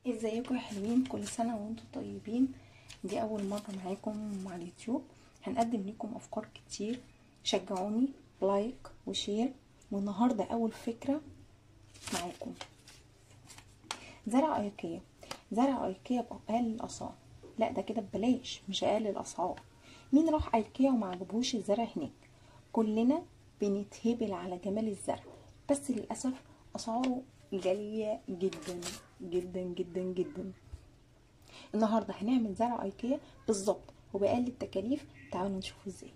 ازيكم يا حلوين كل سنة وانتم طيبين دي اول مرة معاكم مع اليوتيوب هنقدم لكم افكار كتير شجعوني لايك وشير والنهاردة اول فكرة معاكم زرع ايكيا زرع ايكيا باقل الاسعار لا ده كده ببلاش مش اقل الاسعار مين راح ايكيا وما عجبهوش الزرع هناك كلنا بنتهبل على جمال الزرع بس للاسف اسعاره غالية جدا جدا جدا جدا النهاردة هنعمل زرع ايكيا بالظبط وبأقل التكاليف تعالوا نشوف ازاي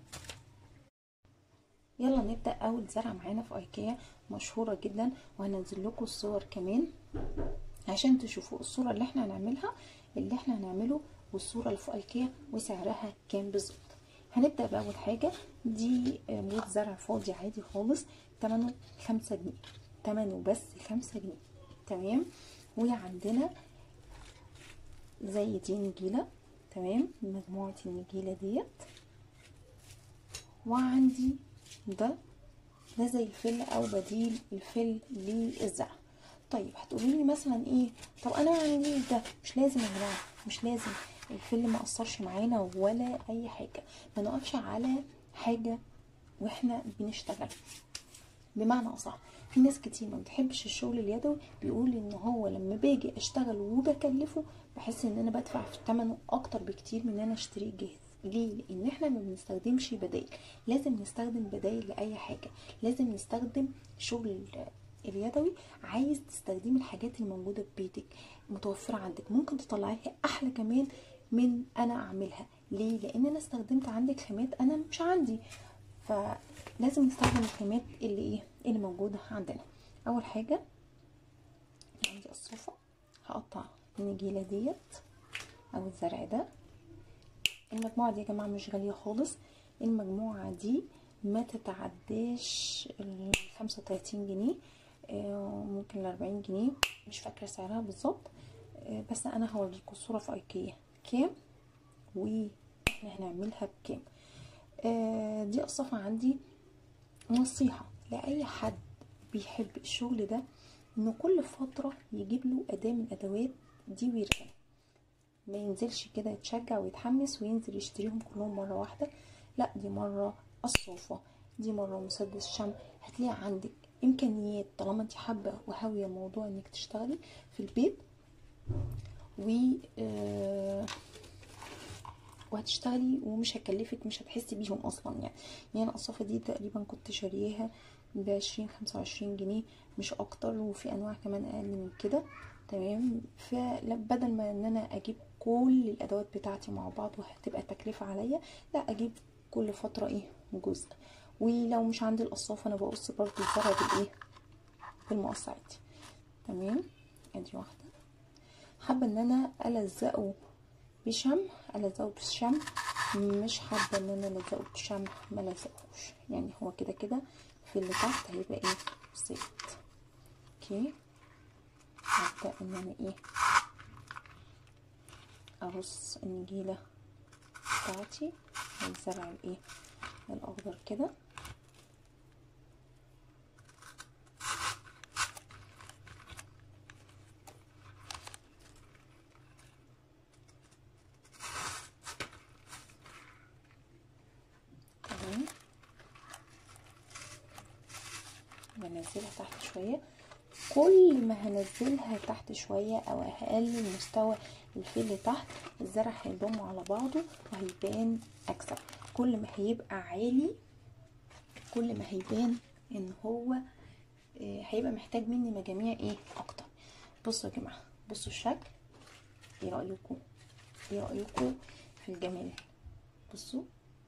يلا نبدأ اول زرع معانا في ايكيا مشهورة جدا وهنزل لكم الصور كمان عشان تشوفوا الصورة اللي احنا هنعملها اللي احنا هنعمله والصورة اللي في ايكيا وسعرها كام بالظبط هنبدأ بأول حاجة دي موت زرع فاضي عادي خالص تمنه خمسة جنيه تمنه بس خمسة جنيه تمام وعندنا زي دي نجيلة تمام مجموعة النجيلة ديت وعندي ده ده زي الفل او بديل الفل للزرع طيب هتقولي لي مثلا ايه طب انا ما عنديش ده مش لازم يا جماعه مش لازم الفل ما اثرش معانا ولا اي حاجه ما نقفش على حاجه واحنا بنشتغل بمعنى اصح في ناس كتير ما بتحبش الشغل اليدوي بيقول ان هو لما باجي اشتغل وبكلفه بحس ان انا بدفع في ثمنه اكتر بكتير من ان انا اشتريه جاهز ليه لان احنا ما بنستخدمش بدائل لازم نستخدم بدائل لاي حاجه لازم نستخدم شغل اليدوي عايز تستخدمي الحاجات الموجوده في بيتك متوفره عندك ممكن تطلعيها احلى كمان من انا اعملها ليه لان انا استخدمت عندك خامات انا مش عندي فلازم نستخدم الخامات اللي ايه اللي موجوده عندنا اول حاجه عندي الصوفه هقطع النجيله ديت او الزرع ده المجموعه دي يا جماعه مش غاليه خالص المجموعه دي ما تتعداش ال 35 جنيه ممكن ل 40 جنيه مش فاكره سعرها بالظبط بس انا هوريكم الصوره في ايكيا كام واحنا هنعملها بكام دي الصفحه عندي نصيحه لاي حد بيحب الشغل ده انه كل فتره يجيب له اداه من الادوات دي ويرجع ما ينزلش كده يتشجع ويتحمس وينزل يشتريهم كلهم مره واحده لا دي مره الصوفه دي مره مسدس شمع هتلاقي عندك امكانيات طالما انت حابه وهاويه موضوع انك تشتغلي في البيت و آه وهتشتغلي ومش هكلفك مش هتحسي بيهم اصلا يعني يعني القصافه دي تقريبا كنت شارياها بعشرين خمسة وعشرين جنيه مش اكتر وفي انواع كمان اقل من كده تمام فبدل ما ان انا اجيب كل الادوات بتاعتي مع بعض وهتبقى تكلفه عليا لا اجيب كل فتره ايه جزء ولو مش عندي القصافه انا بقص برضو الزرع بالايه بالمقص عادي تمام ادي واحده حابه ان انا الزقه بشمع الزقه بشمع مش حابه ان انا الزقه بشمع ما لزقوش يعني هو كده كده في اللي تحت هيبقى ايه زيت اوكي هبدا ان انا ايه ارص النجيله بتاعتي الزرع الايه الاخضر كده بنزلها تحت شوية كل ما هنزلها تحت شوية او هقلل مستوى الفل تحت الزرع هيضم على بعضه وهيبان اكثر كل ما هيبقى عالي كل ما هيبان ان هو هيبقى محتاج مني مجاميع ايه اكتر بصوا يا جماعه بصوا الشكل ايه رايكم ايه رايكم في الجمال بصوا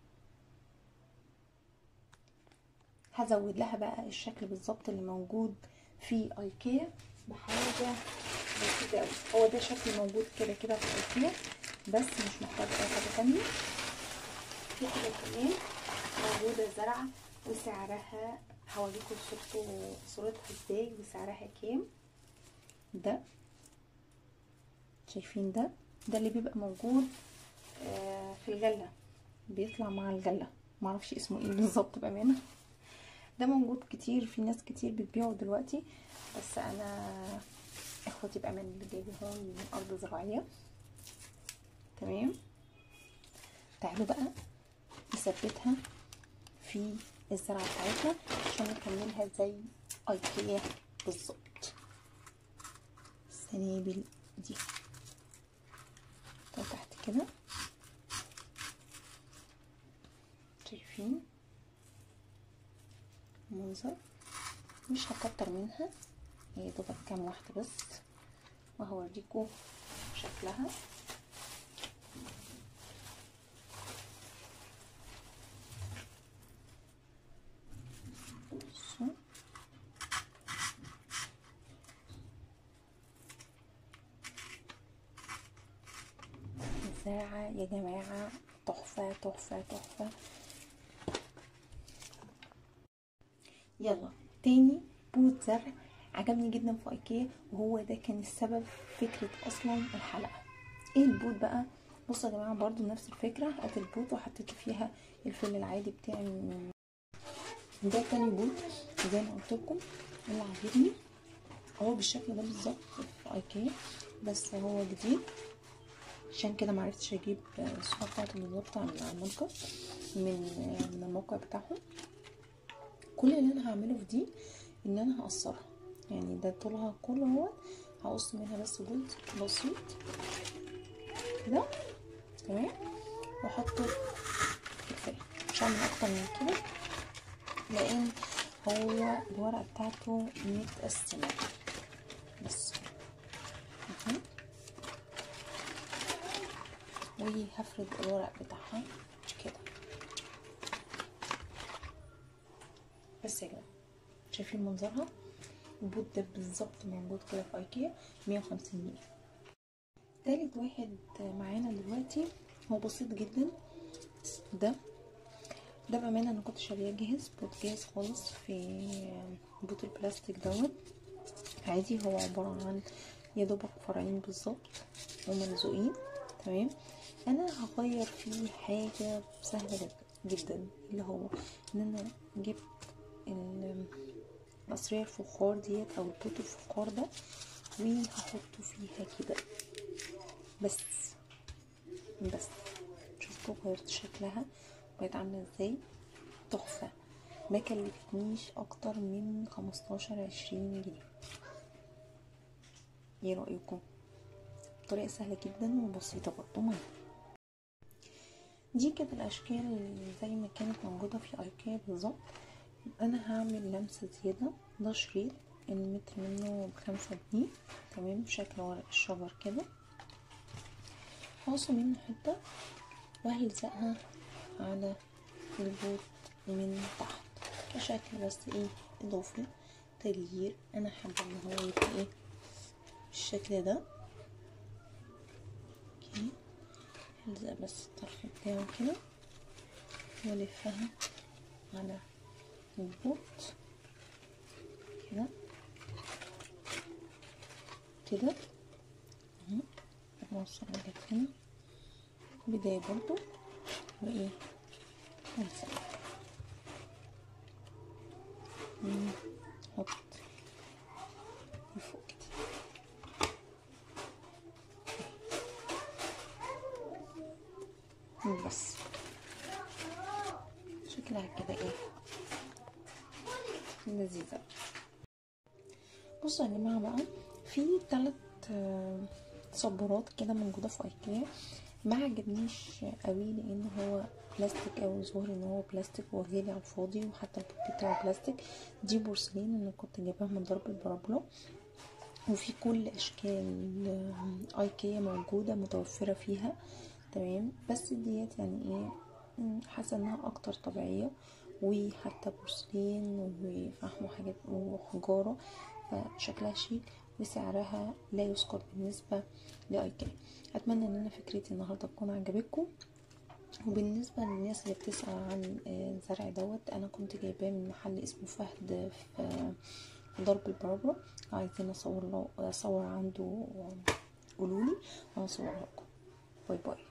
هزود لها بقى الشكل بالظبط اللي موجود في ايكيا بحاجه بسيطه قوي هو ده شكل موجود كده كده في ايكيا بس مش محتاج اي حاجه تانية في حاجه كمان موجوده زرعه وسعرها هوريكم صورته صورتها ازاي وسعرها كام ده شايفين ده ده اللي بيبقى موجود آه في الجله بيطلع مع الجله معرفش اسمه ايه بالظبط بامانه ده موجود كتير في ناس كتير بتبيعه دلوقتي بس انا اخواتي بأمان اللي جايبهم من ارض زراعيه تمام تعالوا بقى نثبتها في الزرعه بتاعتنا عشان نكملها زي ايكيا بالظبط السنابل دي تحت كده شايفين منظر مش هكتر منها هي دوبك كام واحدة بس وهوريكم شكلها بصوا الزرعة يا جماعة تحفة تحفة تحفة يلا تاني بوت زرع عجبني جدا في ايكيا وهو ده كان السبب فكرة اصلا الحلقة ايه البوت بقى بصوا يا جماعة برضو نفس الفكرة هات البوت وحطيت فيها الفل العادي بتاعي من ده تاني بوت زي ما قلت لكم اللي عاجبني هو بالشكل ده بالظبط في ايكيا بس هو جديد عشان كده معرفتش اجيب الصورة بتاعته بالظبط على الموقع من من الموقع بتاعهم كل اللي انا هعمله في دي ان انا هقصرها يعني ده طولها كله هو هقص منها بس جزء بسيط كده تمام واحطه كفايه مش هعمل اكتر من كده لان هو الورقه بتاعته متقسمه بس مهم. وهفرد الورق بتاعها كده بس يا جماعه شايفين منظرها البوت ده بالظبط موجود كده في ايكيا 150 جنيه تالت واحد معانا دلوقتي هو بسيط جدا ده ده بامانه انا كنت شاريه جاهز بوت جاهز خالص في بوت البلاستيك دوت عادي هو عباره عن يا دوبك فرعين بالظبط وملزوقين تمام انا هغير فيه حاجه سهله جدا اللي هو ان انا جبت القصرية الفخار ديت او البوت الفخار ده وهحطه فيها كده بس بس شفتوا غيرت شكلها بقت عامله ازاي تحفه ما كلفتنيش اكتر من خمستاشر عشرين جنيه ايه رايكم طريقه سهله جدا وبسيطه برضو معايا دي كده الاشكال زي ما كانت موجوده في ايكيا بالظبط انا هعمل لمسه زياده ده شريط المتر منه بخمسة جنيه تمام بشكل ورق الشجر كده هقص منه حته وهلزقها على البوت من تحت كشكل بس ايه اضافي تغيير انا حابه ان هو يبقى ايه بالشكل ده اوكي هلزق بس الطرف بتاعه كده والفها على البوت كده كده اهو نوصل لغايه هنا بداية برضو وايه نلزق نحط فوق كده بس شكلها كده ايه لذيذة بصوا يا جماعة بقى في تلات صبارات كده موجودة في ايكيا ما عجبنيش قوي لان هو بلاستيك او ظهر ان هو بلاستيك وغالي على الفاضي وحتى البوت بتاعه بلاستيك دي بورسلين انا كنت جايباها من درب البرابلو وفي كل اشكال ايكيا موجوده متوفره فيها تمام بس ديت يعني ايه حاسه انها اكتر طبيعيه وحتى بورسلين وفحم وحاجات وحجاره فشكلها شيك وسعرها لا يذكر بالنسبه لايكيا اتمنى ان انا فكرتي النهارده تكون عجبتكم وبالنسبه للناس اللي بتسال عن الزرع دوت انا كنت جايباه من محل اسمه فهد في درب البرابرا عايزين اصور له اصور عنده قولولي وانا اصور لكم باي باي